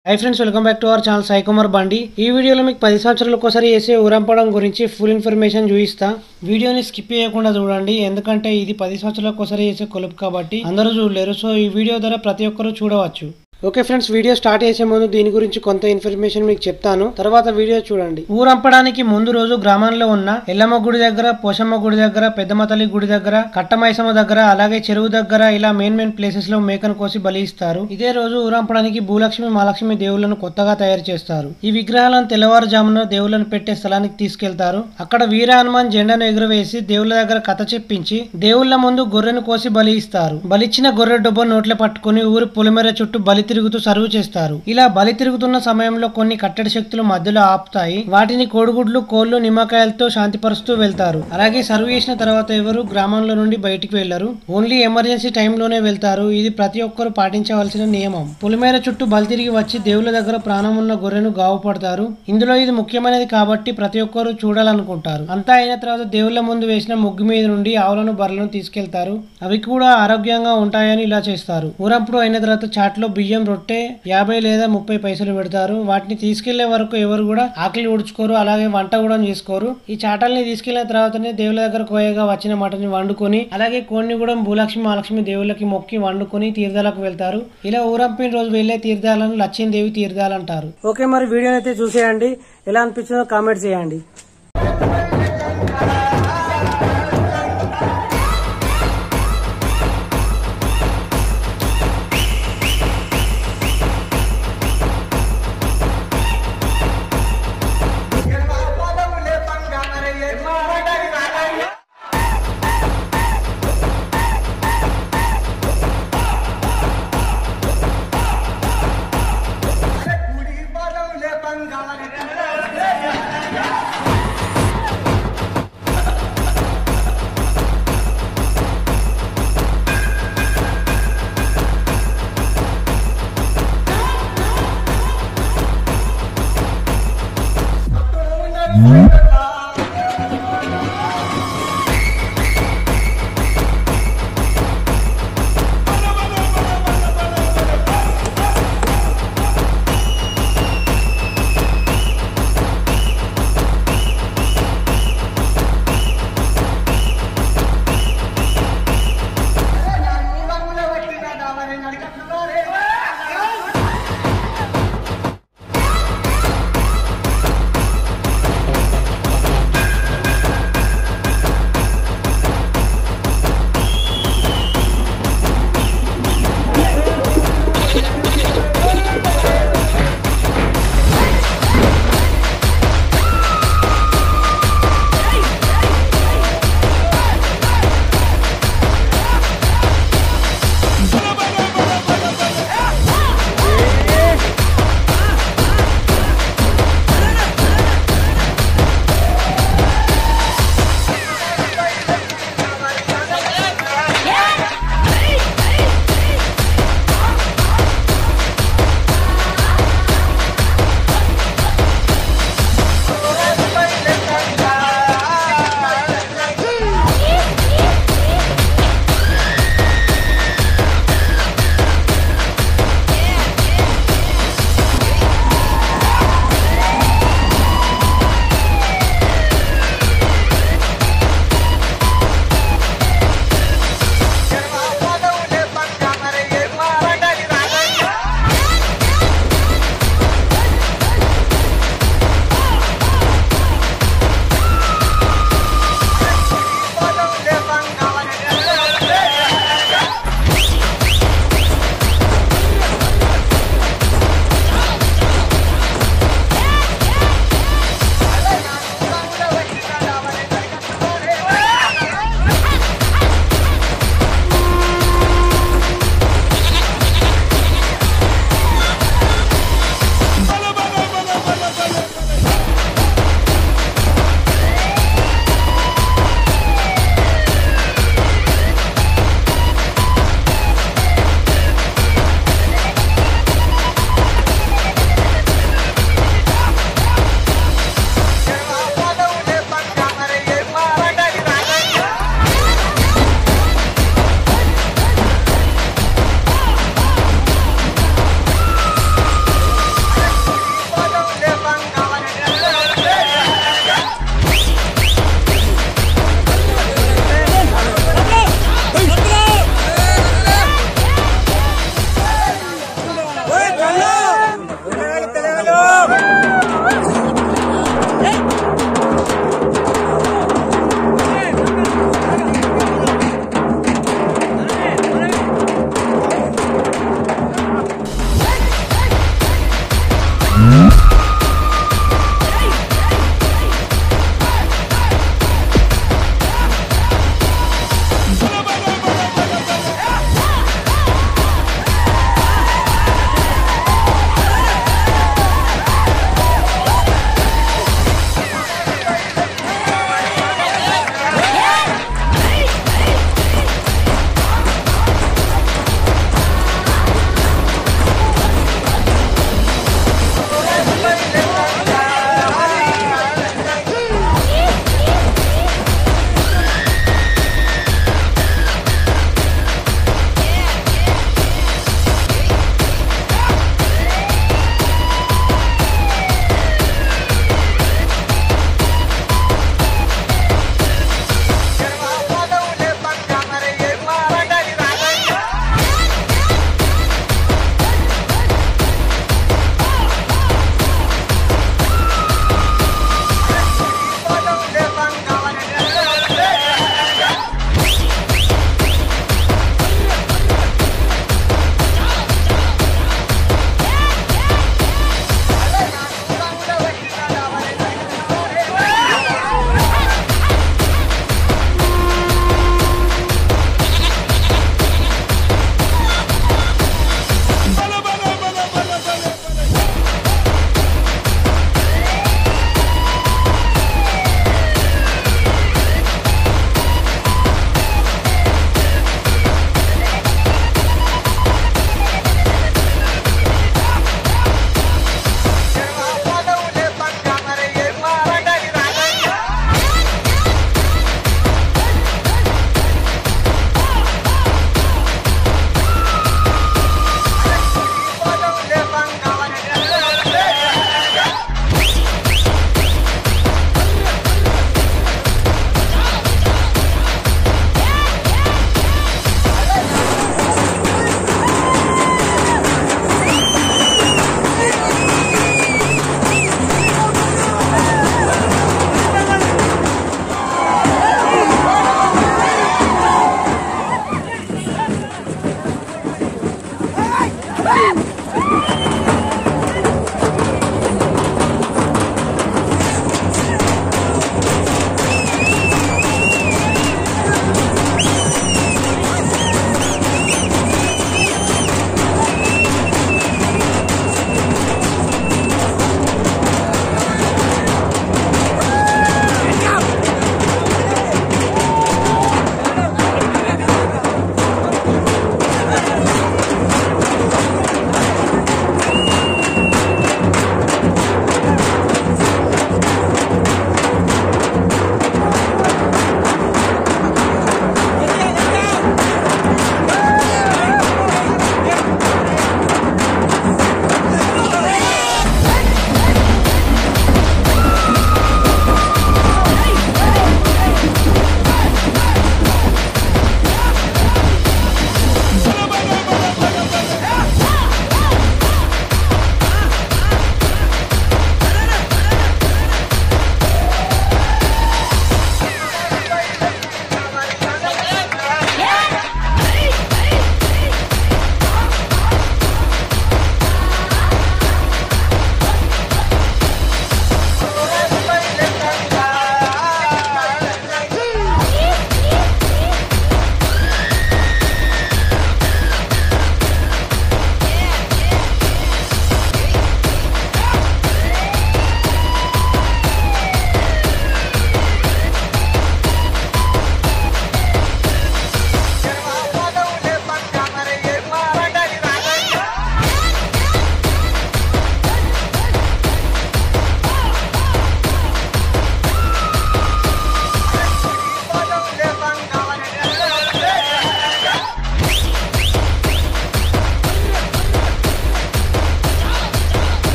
High friends welcome back to our channel Sai Kumar Bandi ఈ వీడియోలో మీకు పది సంవత్సరాలకు ఒకసారి వేసే ఊరంపడం గురించి ఫుల్ ఇన్ఫర్మేషన్ చూపిస్తా వీడియోని స్కిప్ చేయకుండా చూడండి ఎందుకంటే ఇది పది సంవత్సరాలకు ఒకసారి వేసే కొలుపు కాబట్టి అందరూ చూడలేరు సో ఈ వీడియో ద్వారా ప్రతి ఒక్కరూ చూడవచ్చు ఓకే ఫ్రెండ్స్ వీడియో స్టార్ట్ చేసే ముందు దీని గురించి కొంత ఇన్ఫర్మేషన్ మీకు చెప్తాను తర్వాత వీడియో చూడండి ఊరంపడానికి ముందు రోజు గ్రామంలో ఉన్న ఎల్లమ్మ గుడి దగ్గర పోషమ్మ గుడి దగ్గర పెద్దమ్మ తల్లి గుడి దగ్గర కట్టమైసమ్మ దగ్గర అలాగే చెరువు దగ్గర ఇలా మెయిన్ మెయిన్ ప్లేసెస్ లో మేకను కోసి బలి ఇస్తారు ఇదే రోజు ఊరంపడానికి భూలక్ష్మి మహాలక్ష్మి దేవుళ్లను కొత్తగా తయారు చేస్తారు ఈ విగ్రహాలను తెల్లవారుజామున దేవుళ్లను పెట్టే స్థలానికి తీసుకెళ్తారు అక్కడ వీర హనుమాన్ జెండాను ఎగురవేసి దేవుళ్ళ దగ్గర కథ చెప్పించి దేవుళ్ల ముందు గొర్రెను కోసి బలి ఇస్తారు బలిచ్చిన గొర్రె డొబ్బ నోట్ల పట్టుకుని ఊరి పొలిమేర చుట్టూ బలి తిరుగుతూ సర్వ్ చేస్తారు ఇలా బలి తిరుగుతున్న సమయంలో కొన్ని కట్టడి శక్తులు మధ్యలో ఆపుతాయి వాటిని కోడిగుడ్లు కోళ్లు నిమ్మకాయలతో శాంతిపరుస్తూ వెళ్తారు అలాగే సర్వ్ చేసిన తర్వాత ఎవరు గ్రామంలో నుండి బయటికి వెళ్లరు ఓన్లీ ఎమర్జెన్సీ టైంలోనే వెళ్తారు ఇది ప్రతి ఒక్కరు పాటించవలసిన నియమం పులిమేర చుట్టూ బలి తిరిగి వచ్చి దేవుళ్ళ దగ్గర ప్రాణం ఉన్న గొర్రెను గావుపడతారు ఇందులో ఇది ముఖ్యమైనది కాబట్టి ప్రతి ఒక్కరు చూడాలనుకుంటారు అంతా అయిన తర్వాత దేవుళ్ళ ముందు వేసిన ముగ్గు మీద నుండి ఆవులను బర్రెలను తీసుకెళ్తారు అవి కూడా ఆరోగ్యంగా ఉంటాయని ఇలా చేస్తారు ఊరంపుడు అయిన తర్వాత చాట్లో బియ్యం రొట్టె యాభై లేదా ముప్పై పైసలు పెడతారు వాటిని తీసుకెళ్లే వరకు ఎవరు కూడా ఆకలి ఉడుచుకోరు అలాగే వంట కూడా చేసుకోరు ఈ చాటల్ని తీసుకెళ్లిన తర్వాతనే దేవుళ్ళ దగ్గర కోయగా వచ్చిన మటని వండుకొని అలాగే కోడిని కూడా భూలక్ష్మి మహాలక్ష్మి దేవుళ్ళకి మొక్కి వండుకొని తీర్థాలకు వెళ్తారు ఇలా ఊరంపిన రోజు వెళ్లే తీర్థాలను లక్ష్మీదేవి తీర్థాలు అంటారు ఓకే మరి వీడియో అయితే చూసేయండి ఎలా అనిపించిందో కామెంట్ చేయండి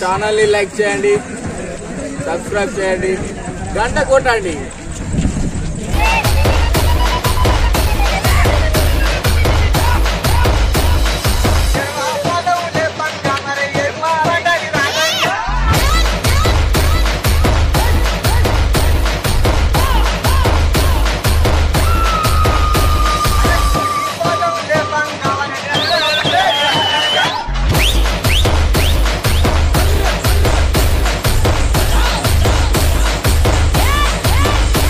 ఛానల్ని లైక్ చేయండి సబ్స్క్రైబ్ చేయండి గంట కొట్టండి Yeah!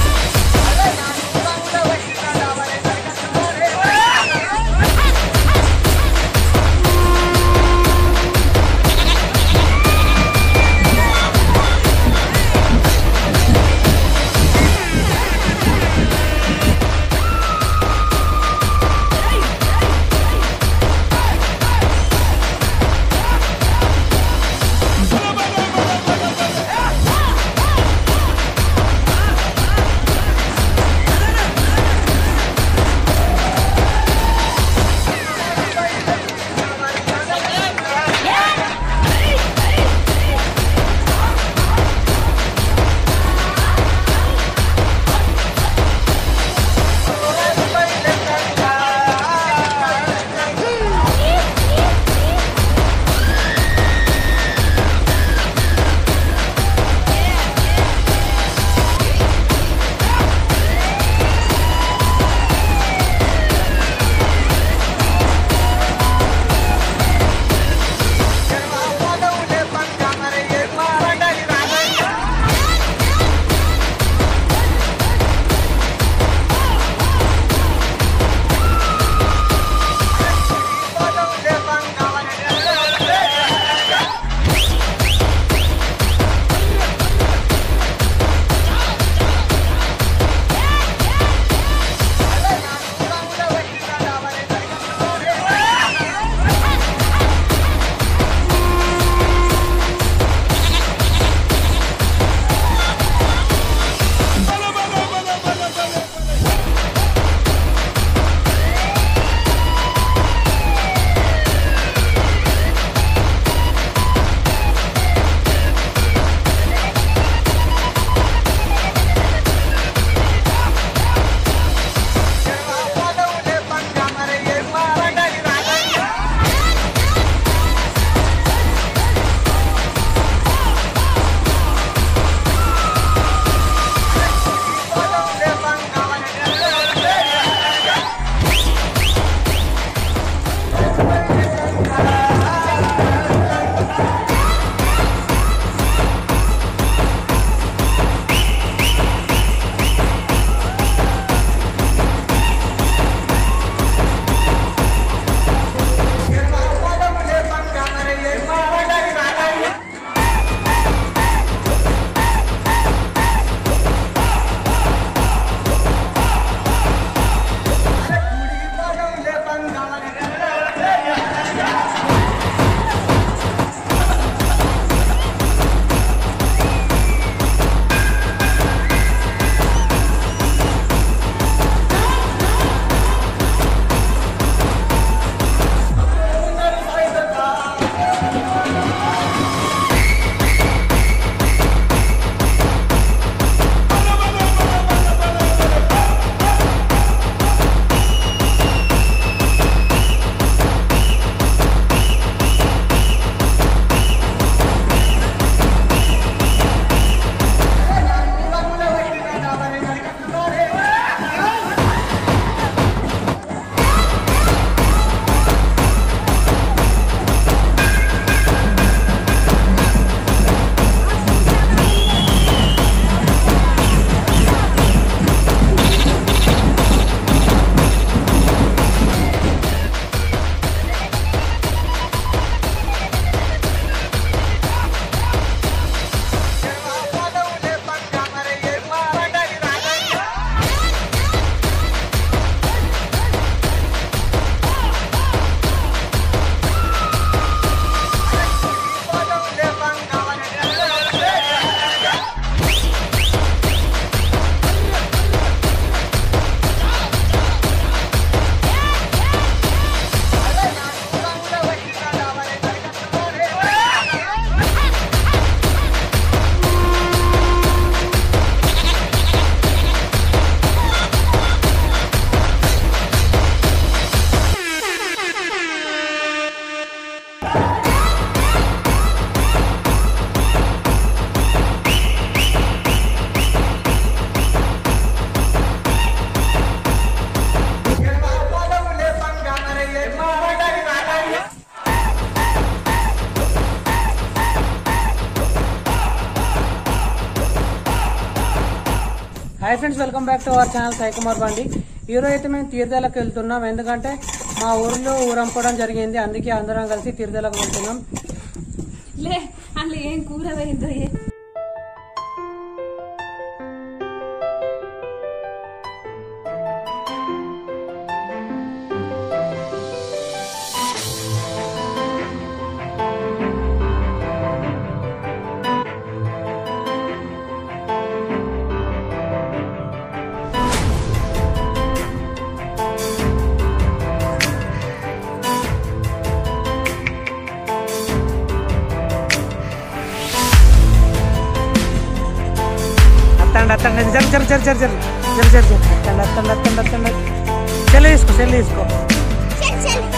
Hi friends welcome back to our channel Sai Kumar Bandi ఈరోజు అయితే మేము తీర్థాలకు వెళ్తున్నాం ఎందుకంటే మా ఊర్లో ఊరంపడం జరిగింది అందుకే అందరం కలిసి తీర్థాలకు వెళ్తున్నాం లే అందులో ఏం కూర పోయిందో ఏ అత్తండి అత్తండి జర జర జర జర జర జర జర జర అత్తండి అత్తండి అత్తండి అత్తండి సెల్ తీసుకో సెల్ తీసుకో